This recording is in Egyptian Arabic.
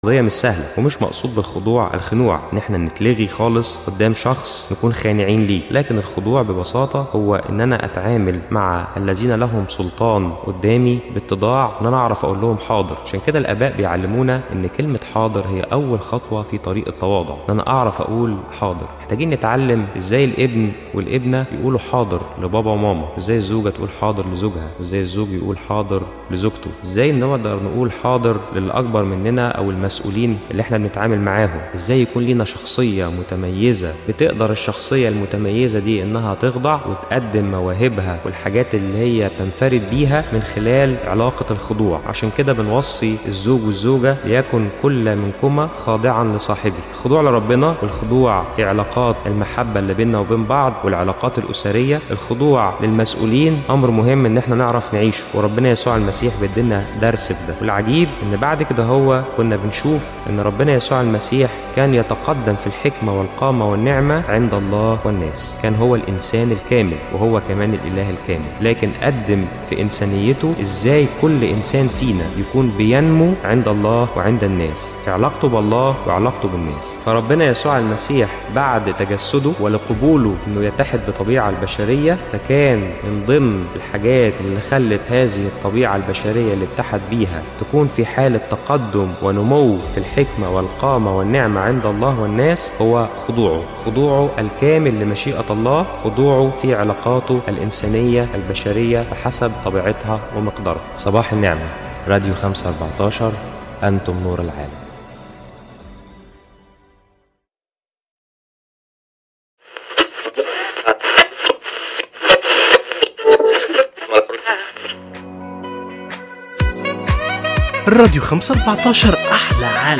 قضية مش سهلة ومش مقصود بالخضوع الخنوع ان احنا نتلغي خالص قدام شخص نكون خانعين ليه لكن الخضوع ببساطة هو ان انا اتعامل مع الذين لهم سلطان قدامي باتضاع ان انا اعرف اقول لهم حاضر عشان كده الاباء بيعلمونا ان كلمة حاضر هي اول خطوة في طريق التواضع ان انا اعرف اقول حاضر محتاجين نتعلم ازاي الابن والابنة يقولوا حاضر لبابا وماما ازاي الزوجة تقول حاضر لزوجها وازاي الزوج يقول حاضر لزوجته ازاي نقدر نقول حاضر للي اكبر مننا او المسؤولين اللي احنا بنتعامل معاهم ازاي يكون لينا شخصية متميزة بتقدر الشخصية المتميزة دي انها تخضع وتقدم مواهبها والحاجات اللي هي تنفرد بيها من خلال علاقة الخضوع عشان كده بنوصي الزوج والزوجة ليكن كل منكما خاضعا لصاحبه الخضوع لربنا والخضوع في علاقات المحبة اللي بيننا وبين بعض والعلاقات الأسرية الخضوع للمسؤولين أمر مهم إن احنا نعرف نعيشه وربنا يسوع المسيح بيدينا درس في ده والعجيب إن بعد كده هو كنا بنشوف إن ربنا يسوع المسيح كان يتقدم في الحكمة والقامة والنعمة عند الله والناس كان هو الإنسان الكامل وهو كمان الإله الكامل لكن قدم في إنسانيته إزاي كل إنسان فينا يكون بينمو عند الله وعند الناس في علاقته بالله وعلاقته بالناس فربنا يسوع المسيح بعد تجسده ولقبوله انه يتحد بطبيعه البشريه فكان من ضمن الحاجات اللي خلت هذه الطبيعه البشريه اللي اتحد بيها تكون في حاله تقدم ونمو في الحكمه والقامه والنعمه عند الله والناس هو خضوعه خضوعه الكامل لمشيئه الله خضوعه في علاقاته الانسانيه البشريه بحسب طبيعتها ومقدارها صباح النعمه راديو 514 انتم نور العالم الراديو 514 أحلى عالم